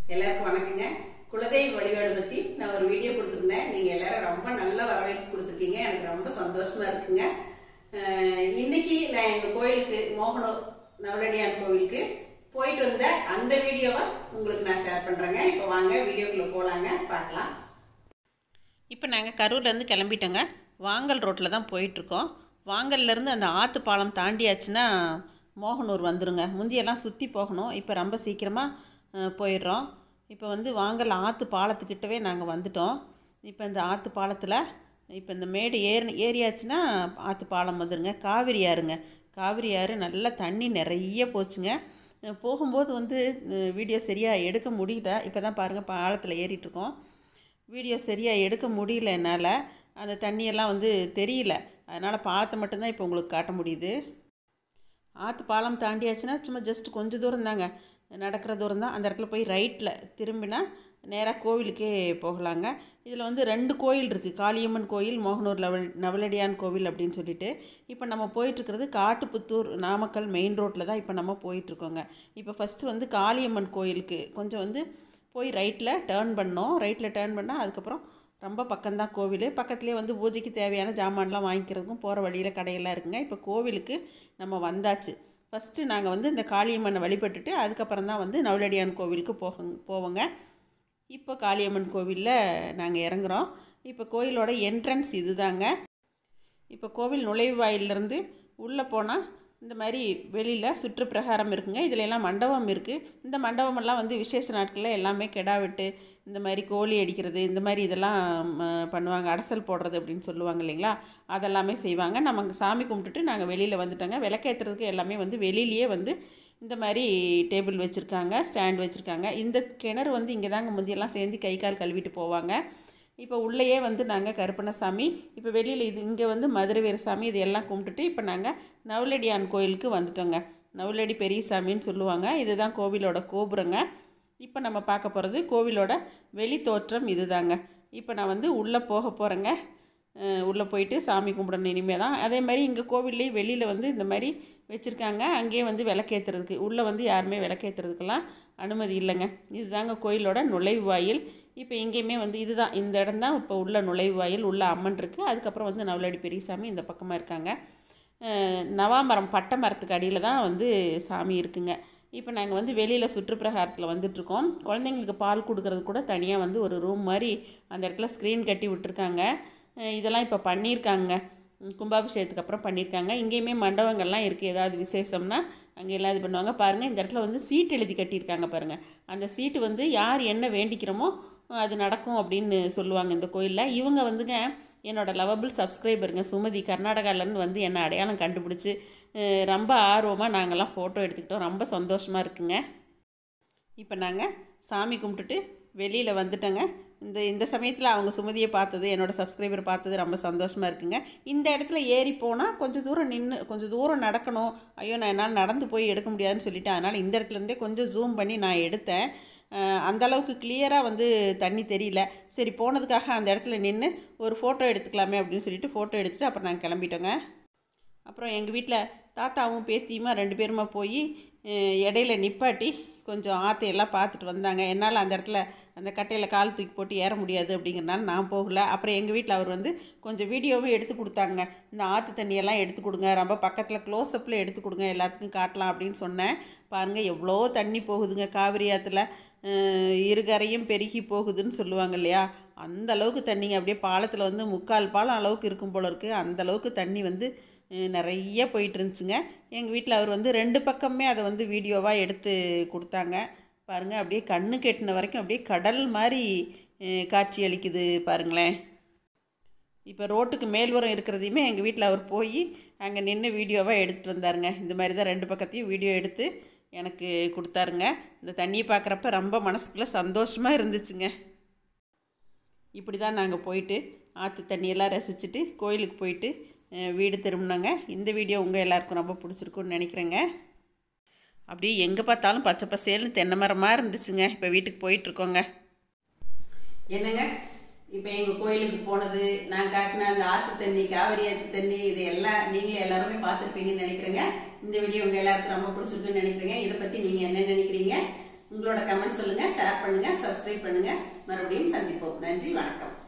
எல்லாருக்கும் வணக்கங்க குலதெய்வ வழிபாடு பத்தி நான் ஒரு வீடியோ கொடுத்துருந்தேன் நீங்க எல்லாரும் ரொம்ப நல்ல வரவேற்பு கொடுத்துருக்கீங்க எனக்கு ரொம்ப சந்தோஷமா இருக்குங்க அஹ் இன்னைக்கு நான் எங்க கோயிலுக்கு மோகனூர் நவலடியான் கோவிலுக்கு போயிட்டு வந்த அந்த வீடியோவை உங்களுக்கு நான் ஷேர் பண்றேங்க இப்போ வாங்க வீடியோக்குள்ள போலாங்க பார்க்கலாம் இப்போ நாங்கள் கரூர்லேருந்து கிளம்பிட்டோங்க வாங்கல் ரோட்டில் தான் போயிட்டுருக்கோம் வாங்கல்லேருந்து அந்த ஆற்று பாலம் தாண்டியாச்சுன்னா மோகனூர் வந்துருங்க முந்தியெல்லாம் சுற்றி போகணும் இப்போ ரொம்ப சீக்கிரமாக போயிடுறோம் இப்போ வந்து வாங்கல் ஆற்று பாலத்துக்கிட்டவே நாங்கள் வந்துட்டோம் இப்போ இந்த ஆற்று பாலத்தில் இப்போ இந்த மேடு ஏறி ஏறியாச்சுன்னா ஆற்று பாலம் வந்துருங்க காவிரி ஆறுங்க காவிரி ஆறு நல்லா தண்ணி நிறைய போச்சுங்க அஹ் போகும்போது வந்து வீடியோ சரியாக எடுக்க முடியல இப்போ தான் பாருங்கள் பாலத்தில் ஏறிட்டுருக்கோம் வீடியோ சரியாக எடுக்க முடியல என்னால் அந்த தண்ணியெல்லாம் வந்து தெரியல அதனால் பாலத்தை மட்டும்தான் இப்போ உங்களுக்கு காட்ட முடியுது ஆற்று பாலம் தாண்டியாச்சுன்னா சும்மா ஜஸ்ட் கொஞ்சம் தூரம் தாங்க நடக்கிற தூரம் தான் அந்த இடத்துல போய் ரைட்டில் திரும்பினா நேராக கோவிலுக்கே போகலாங்க இதில் வந்து ரெண்டு கோயில் இருக்குது காளியம்மன் கோயில் மோகனூர் லவல் நவலடியான் கோவில் அப்படின்னு சொல்லிட்டு இப்போ நம்ம போயிட்டுருக்கிறது காட்டுப்புத்தூர் நாமக்கல் மெயின் ரோட்டில் தான் இப்போ நம்ம போயிட்டுருக்கோங்க இப்போ ஃபஸ்ட்டு வந்து காளியம்மன் கோயிலுக்கு கொஞ்சம் வந்து போய் ரைட்டில் டேர்ன் பண்ணோம் ரைட்டில் டேர்ன் பண்ணால் அதுக்கப்புறம் ரொம்ப பக்கம்தான் கோவில் பக்கத்துலேயே வந்து பூஜைக்கு தேவையான ஜாமான்லாம் வாங்கிக்கிறதுக்கும் போகிற வழியில் கடையெல்லாம் இருக்குங்க இப்போ கோவிலுக்கு நம்ம வந்தாச்சு ஃபஸ்ட்டு நாங்கள் வந்து இந்த காளியம்மனை வழிபட்டுட்டு அதுக்கப்புறம் தான் வந்து நவலடியான் கோவிலுக்கு போக போவோங்க இப்போ காளியம்மன் கோவிலில் நாங்கள் இறங்குறோம் இப்போ கோயிலோட என்ட்ரன்ஸ் இதுதாங்க இப்போ கோவில் நுழைவாயிலிருந்து உள்ளே போனால் இந்த மாதிரி வெளியில் சுற்றுப்பிரகாரம் இருக்குங்க இதில் எல்லாம் மண்டபம் இருக்குது இந்த மண்டபமெல்லாம் வந்து விசேஷ நாட்களில் எல்லாமே கெடா வெட்டு இந்த மாதிரி கோழி அடிக்கிறது இந்த மாதிரி இதெல்லாம் ம, பண்ணுவாங்க அடசல் போடுறது அப்படின்னு சொல்லுவாங்க இல்லைங்களா அதெல்லாமே செய்வாங்க நம்ம அங்கே சாமி கும்பிட்டுட்டு நாங்கள் வெளியில் வந்துட்டோங்க விளக்கேற்றுறதுக்கு எல்லாமே வந்து வெளியிலேயே வந்து இந்த மாதிரி டேபிள் வச்சுருக்காங்க ஸ்டாண்ட் வச்சுருக்காங்க இந்த கிணறு வந்து இங்கே தாங்க முந்தியெல்லாம் சேர்ந்து கை கால் கழுவிட்டு போவாங்க இப்போ உள்ளேயே வந்து நாங்கள் கருப்பண்ணசாமி இப்போ வெளியில் இது இங்கே வந்து மதுரை வீரசாமி இது எல்லாம் கும்பிட்டுட்டு இப்போ நாங்கள் நவலடியான் கோயிலுக்கு வந்துட்டோங்க நவலடி பெரியசாமின்னு சொல்லுவாங்க இதுதான் கோவிலோட கோபுரங்க இப்போ நம்ம பார்க்க போகிறது கோவிலோட வெளி தோற்றம் இதுதாங்க இப்போ நான் வந்து உள்ளே போக போகிறேங்க உள்ளே போயிட்டு சாமி கும்பிடணும் இனிமே தான் அதே மாதிரி இங்கே கோவில்லேயும் வெளியில் வந்து இந்த மாதிரி வச்சுருக்காங்க அங்கேயே வந்து விளக்கேற்றுறதுக்கு உள்ளே வந்து யாருமே விளக்கேற்றுறதுக்கெல்லாம் அனுமதி இல்லைங்க இதுதாங்க கோயிலோட நுழைவாயில் இப்போ எங்கேயுமே வந்து இதுதான் இந்த இடம் தான் இப்போ உள்ள நுழைவாயில் உள்ள அம்மன் இருக்குது அதுக்கப்புறம் வந்து நவலடி பெரியசாமி இந்த பக்கமாக இருக்காங்க அஹ் நவாமரம் பட்டை மரத்துக்கு அடியில் தான் வந்து சாமி இருக்குங்க இப்போ நாங்கள் வந்து வெளியில் சுற்றுப்பிரகாரத்தில் வந்துட்ருக்கோம் குழந்தைங்களுக்கு பால் கொடுக்கறது கூட தனியாக வந்து ஒரு ரூம் மாதிரி அந்த இடத்துல ஸ்க்ரீன் கட்டி விட்டுருக்காங்க அஹ் இதெல்லாம் இப்போ பண்ணியிருக்காங்க உம் கும்பாபிஷேகத்துக்கு அப்புறம் பண்ணியிருக்காங்க இங்கேயுமே மண்டபங்கள்லாம் இருக்குது ஏதாவது விசேஷம்னா அங்கே எல்லாம் இது பண்ணுவாங்க பாருங்கள் இந்த இடத்துல வந்து சீட் எழுதி கட்டியிருக்காங்க பாருங்கள் அந்த சீட்டு வந்து யார் என்ன வேண்டிக்கிறோமோ அது நடக்கும் அப்படின்னு சொல்லுவாங்க இந்த கோயிலில் இவங்க வந்துங்க என்னோட லவபிள் சப்ஸ்கிரைபருங்க சுமதி கர்நாடகாலேருந்து வந்து என்னை அடையாளம் கண்டுபிடிச்சி அஹ் ரொம்ப ஆர்வமாக நாங்கள்லாம் ஃபோட்டோ எடுத்துக்கிட்டோம் ரொம்ப சந்தோஷமாக இருக்குங்க இப்போ நாங்கள் சாமி கும்பிட்டுட்டு வெளியில் வந்துட்டோங்க இந்த இந்த சமயத்தில் அவங்க சுமதியை பார்த்தது என்னோடய சப்ஸ்கிரைபர் பார்த்தது ரொம்ப சந்தோஷமாக இருக்குங்க இந்த இடத்துல ஏறி போனால் கொஞ்சம் தூரம் நின்று கொஞ்சம் தூரம் நடக்கணும் ஐயோ நான் என்னால் நடந்து போய் எடுக்க முடியாதுன்னு சொல்லிட்டு அதனால் இந்த இடத்துல இருந்தே கொஞ்சம் ஜூம் பண்ணி நான் எடுத்தேன் அஹ் அந்த அளவுக்கு கிளியராக வந்து தண்ணி தெரியல சரி போனதுக்காக அந்த இடத்துல நின்று ஒரு ஃபோட்டோ எடுத்துக்கலாமே அப்படின்னு சொல்லிட்டு ஃபோட்டோ எடுத்துகிட்டு அப்புறம் நாங்கள் கிளம்பிட்டோங்க அப்புறம் எங்கள் வீட்டில் தாத்தாவும் பேத்தியுமா ரெண்டு பேருமா போய் அஹ், இடையில நிப்பாட்டி கொஞ்சம் ஆத்தையெல்லாம் பார்த்துட்டு வந்தாங்க என்னால் அந்த இடத்துல அந்த கட்டையில் கால் தூக்கி போட்டு ஏற முடியாது அப்படிங்கிறனால நான் போகல அப்புறம் எங்கள் வீட்டில் அவர் வந்து கொஞ்சம் வீடியோவும் எடுத்து கொடுத்தாங்க இந்த ஆற்று தண்ணியெல்லாம் எடுத்து கொடுங்க ரொம்ப பக்கத்தில் க்ளோஸ்அப்பில் எடுத்து கொடுங்க எல்லாத்துக்கும் காட்டலாம் அப்படின்னு சொன்னேன் பாருங்கள் எவ்வளோ தண்ணி போகுதுங்க காவிரி ஆற்றுல அஹ், இருகரையும் பெருகி போகுதுன்னு சொல்லுவாங்க இல்லையா அந்த அளவுக்கு தண்ணிங்க அப்படியே பாலத்தில் வந்து முக்கால் பாலம் அளவுக்கு இருக்கும் போல இருக்குது அந்த அளவுக்கு தண்ணி வந்து அஹ், நிறைய போயிட்டு இருந்துச்சுங்க எங்கள் வீட்டில் அவர் வந்து ரெண்டு பக்கமே அதை வந்து வீடியோவாக எடுத்து கொடுத்தாங்க பாருங்கள் அப்படியே கண்ணு கெட்டின வரைக்கும் அப்படியே கடல் மாதிரி அஹ், காட்சி அளிக்குது பாருங்களேன் இப்போ ரோட்டுக்கு மேல்வரம் இருக்கிறதையுமே எங்கள் வீட்டில் அவர் போய் அங்கே நின்று வீடியோவாக எடுத்துகிட்டு வந்தாருங்க இந்த மாதிரி தான் ரெண்டு பக்கத்தையும் வீடியோ எடுத்து எனக்கு கொடுத்தாருங்க இந்த தண்ணியை பார்க்குறப்ப ரொம்ப மனசுக்குள்ளே சந்தோஷமாக இருந்துச்சுங்க இப்படி தான் நாங்கள் போயிட்டு ஆற்று தண்ணியெல்லாம் ரசிச்சுட்டு கோயிலுக்கு போயிட்டு அஹ், வீடு திரும்பினோங்க இந்த வீடியோ உங்கள் எல்லாருக்கும் ரொம்ப பிடிச்சிருக்குன்னு நினைக்கிறேங்க அப்படியே எங்கே பார்த்தாலும் பச்சை பசேல்னு தென்னை மரமாக இருந்துச்சுங்க இப்போ வீட்டுக்கு போயிட்டுருக்கோங்க என்னங்க இப்போ எங்கள் கோயிலுக்கு போனது நான் காட்டின அந்த ஆற்று தண்ணி காவிரி ஆற்று தண்ணி இது எல்லாம் நீங்களும் எல்லாருமே பார்த்துருப்பீங்கன்னு நினைக்கிறேங்க இந்த வீடியோ உங்கள் எல்லாருக்கும் ரொம்ப பிடிச்சிருக்குன்னு நினைக்கிறேங்க இதை பற்றி நீங்கள் என்ன நினைக்கிறீங்க உங்களோட கமெண்ட் சொல்லுங்க ஷேர் பண்ணுங்க சப்ஸ்கிரைப் பண்ணுங்க மறுபடியும் சந்திப்போம் நன்றி வணக்கம்